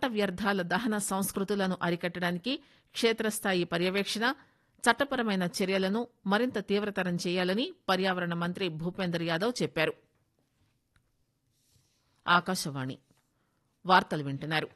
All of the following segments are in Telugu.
వ్యర్థాల దహన సంస్కృతులను అరికట్టడానికి క్షేత్రస్థాయి పర్యవేక్షణ చట్టపరమైన చర్యలను మరింత తీవ్రతరం చేయాలని పర్యావరణ మంత్రి భూపేందర్ యాదవ్ చెప్పారు ఆకాశవాణి వార్తలు వింటున్నారు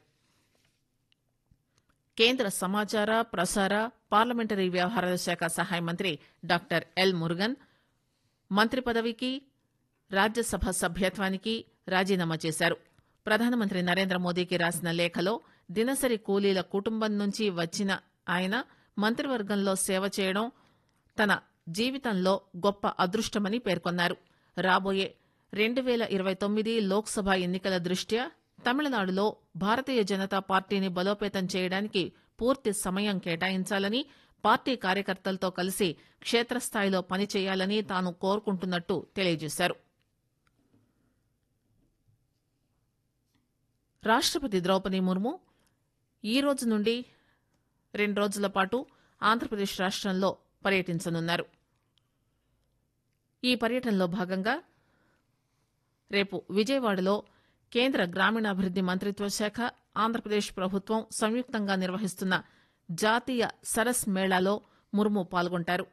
కేంద్ర సమాచార ప్రసార పార్లమెంటరీ వ్యవహారాల శాఖ సహాయ మంత్రి డాక్టర్ ఎల్ మురుగన్ మంత్రి పదవికి రాజ్యసభ సభ్యత్వానికి రాజీనామా చేశారు ప్రధానమంత్రి నరేంద్ర మోదీకి రాసిన లేఖలో దినసరి కూలీల కుటుంబం నుంచి వచ్చిన ఆయన మంత్రివర్గంలో సేవ చేయడం తన జీవితంలో గొప్ప అదృష్టమని పేర్కొన్నారు రాబోయే రెండు పేల ఇరవై తొమ్మిది లోక్సభ ఎన్నికల దృష్ట్యా తమిళనాడులో భారతీయ జనతా పార్టీని బలోపేతం చేయడానికి పూర్తి సమయం కేటాయించాలని పార్టీ కార్యకర్తలతో కలిసి క్షేత్రస్థాయిలో పనిచేయాలని తాను కోరుకుంటున్నట్టు తెలియజేశారు రాష్టపతి ద్రౌపది ముర్ము ఈ రోజు నుండి రెండు రోజుల పాటు ఆంధ్రప్రదేశ్ రాష్టంలో పర్యటించనున్నారు ఈ పర్యటనలో భాగంగా రేపు విజయవాడలో కేంద్ర గ్రామీణాభివృద్ది మంత్రిత్వ శాఖ ఆంధ్రప్రదేశ్ ప్రభుత్వం సంయుక్తంగా నిర్వహిస్తున్న జాతీయ సరస్ మేళాలో ముర్ము పాల్గొంటారు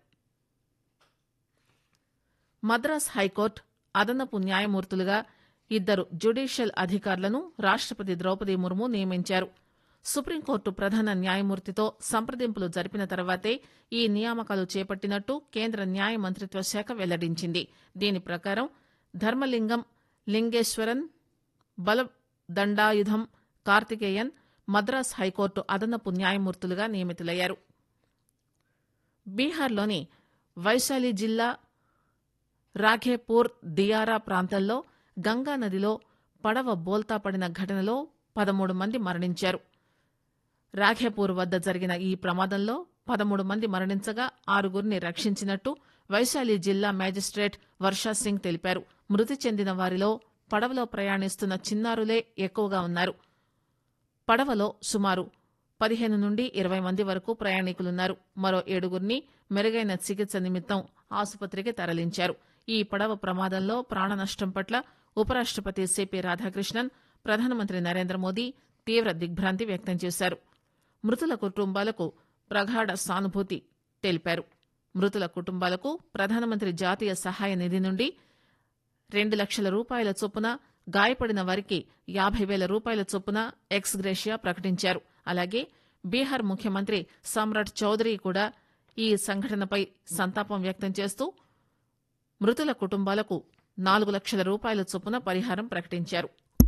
మద్రాస్ హైకోర్టు అదనపు న్యాయమూర్తులుగా ఇద్దరు జ్యుడిషియల్ అధికారులను రాష్టపతి ద్రౌపది ముర్ము నియమించారు సుప్రీంకోర్టు ప్రధాన న్యాయమూర్తితో సంప్రదింపులు జరిపిన తర్వాతే ఈ నియామకాలు చేపట్టినట్టు కేంద్ర న్యాయ మంత్రిత్వ శాఖ వెల్లడించింది దీని ప్రకారం ధర్మలింగం లింగేశ్వరన్ బలదండాయుధం కార్తికేయన్ మద్రాస్ హైకోర్టు అదనపు న్యాయమూర్తులుగా నియమితులయ్యారు బీహార్లోని వైశాలి జిల్లా రాఘేపూర్ దియారా ప్రాంతంలో గంగా నదిలో పడవ బోల్తా పడిన ఘటనలో పదమూడు మంది మరణించారు రాఘేపూర్ వద్ద జరిగిన ఈ ప్రమాదంలో పదమూడు మంది మరణించగా ఆరుగురిని రక్షించినట్టు వైశాలి జిల్లా మేజిస్ట్రేట్ వర్షా సింగ్ తెలిపారు మృతి చెందిన వారిలో పడవలో ప్రయాణిస్తున్న చిన్నారులే ఎక్కువగా ఉన్నారు పడవలో సుమారు పదిహేను నుండి ఇరవై మంది వరకు ప్రయాణికులున్నారు మరో ఏడుగురిని మెరుగైన చికిత్స నిమిత్తం ఆసుపత్రికి తరలించారు ఈ పడవ ప్రమాదంలో ప్రాణ నష్టం పట్ల ఉపరాష్టపతి సిపి రాధాకృష్ణన్ ప్రధానమంత్రి నరేంద్ర మోదీ తీవ్ర దిగ్భ్రాంతి వ్యక్తం చేశారు మృతుల కుటుంబాలకు ప్రగాఢ సానుభూతి తెలిపారు మృతుల కుటుంబాలకు ప్రధానమంత్రి జాతీయ సహాయ నిధి నుండి రెండు లక్షల రూపాయల చొప్పున గాయపడిన వారికి యాభై వేల రూపాయల చొప్పున ఎక్స్ గ్రేషియా ప్రకటించారు అలాగే బీహార్ ముఖ్యమంత్రి సమ్రాట్ చౌదరి కూడా ఈ సంఘటనపై సంతాపం వ్యక్తం చేస్తూ మృతుల కుటుంబాలకు నాలుగు లక్షల రూపాయల చొప్పున పరిహారం ప్రకటించారు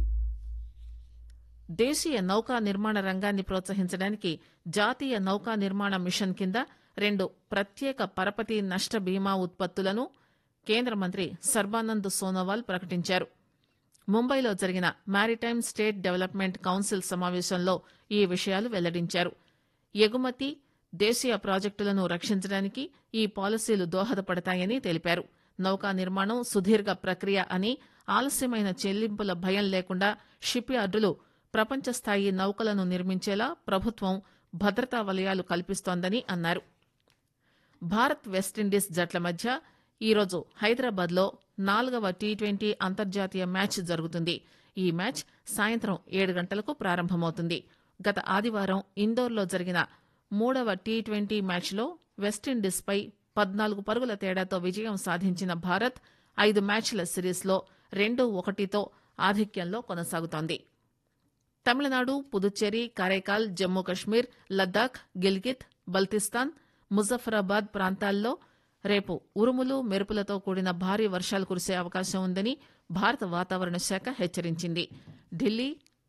దేశీయ నౌకా నిర్మాణ రంగాన్ని ప్రోత్సహించడానికి జాతీయ నౌకా నిర్మాణ మిషన్ కింద రెండు ప్రత్యేక పరపతి నష్ట బీమా ఉత్పత్తులను కేంద్ర మంత్రి సర్బానంద్ సోనోవాల్ ప్రకటించారు ముంబైలో జరిగిన మారిటైమ్ స్టేట్ డెవలప్మెంట్ కౌన్సిల్ సమావేశంలో ఈ విషయాలు వెల్లడించారు ఎగుమతి దేశీయ ప్రాజెక్టులను రక్షించడానికి ఈ పాలసీలు దోహదపడతాయని తెలిపారు నౌకా నిర్మాణం సుదీర్ఘ ప్రక్రియ అని ఆలస్యమైన చెల్లింపుల భయం లేకుండా షిప్ యార్డులు ప్రపంచ స్థాయి నౌకలను నిర్మించేలా ప్రభుత్వం భద్రతా వలయాలు కల్పిస్తోందని అన్నారు భారత్ వెస్టిండీస్ జట్ల మధ్య ఈరోజు హైదరాబాద్లో నాలుగవ టీ ట్వంటీ అంతర్జాతీయ మ్యాచ్ జరుగుతుంది ఈ మ్యాచ్ సాయంత్రం ఏడు గంటలకు ప్రారంభమవుతుంది గత ఆదివారం ఇందోర్లో జరిగిన మూడవ టీ ట్వంటీ మ్యాచ్లో వెస్టిండీస్పై పద్నాలుగు పరుగుల తేడాతో విజయం సాధించిన భారత్ ఐదు మ్యాచ్ల సిరీస్లో రెండు ఒకటితో ఆధిక్యంలో కొనసాగుతోంది తమిళనాడు పుదుచ్చేరి కరైకాల్ జమ్మూ కశ్మీర్ లద్దాఖ్ గిల్గిత్ బల్తిస్తాన్ ముజఫరాబాద్ ప్రాంతాల్లో రేపు ఉరుములు మెరుపులతో కూడిన భారీ వర్షాలు కురిసే అవకాశం ఉందని భారత వాతావరణ శాఖ హెచ్చరించింది ఢిల్లీ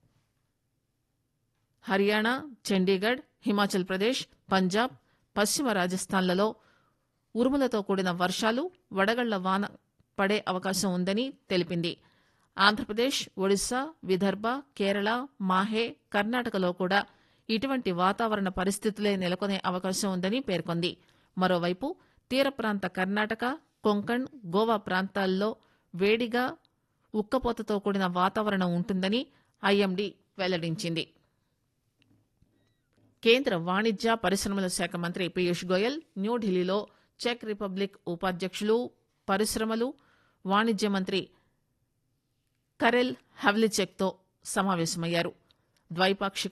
హర్యానా చండీగఢ్ హిమాచల్ ప్రదేశ్ పంజాబ్ పశ్చిమ రాజస్థాన్లలో ఉరుములతో కూడిన వర్షాలు వడగళ్ల వాన పడే అవకాశం ఉందని తెలిపింది ఆంధ్రప్రదేశ్ ఒడిశా విదర్భ కేరళ మాహే కర్ణాటకలో కూడా ఇటువంటి వాతావరణ పరిస్థితులే నెలకొనే అవకాశం ఉందని పేర్కొంది మరోవైపు తీర ప్రాంత కర్ణాటక కొంకణ్ గోవా ప్రాంతాల్లో వేడిగా ఉక్కపోతతో కూడిన వాతావరణం ఉంటుందని ఐఎండీ వెల్లడించింది కేంద్ర వాణిజ్య పరిశ్రమల శాఖ మంత్రి పీయూష్ గోయల్ న్యూఢిల్లీలో చెక్ రిపబ్లిక్ ఉపాధ్యక్షులు పరిశ్రమలు వాణిజ్య మంత్రి కరెల్ హవ్లిచెక్తో సమావేశమయ్యారు ద్వైపాక్షిక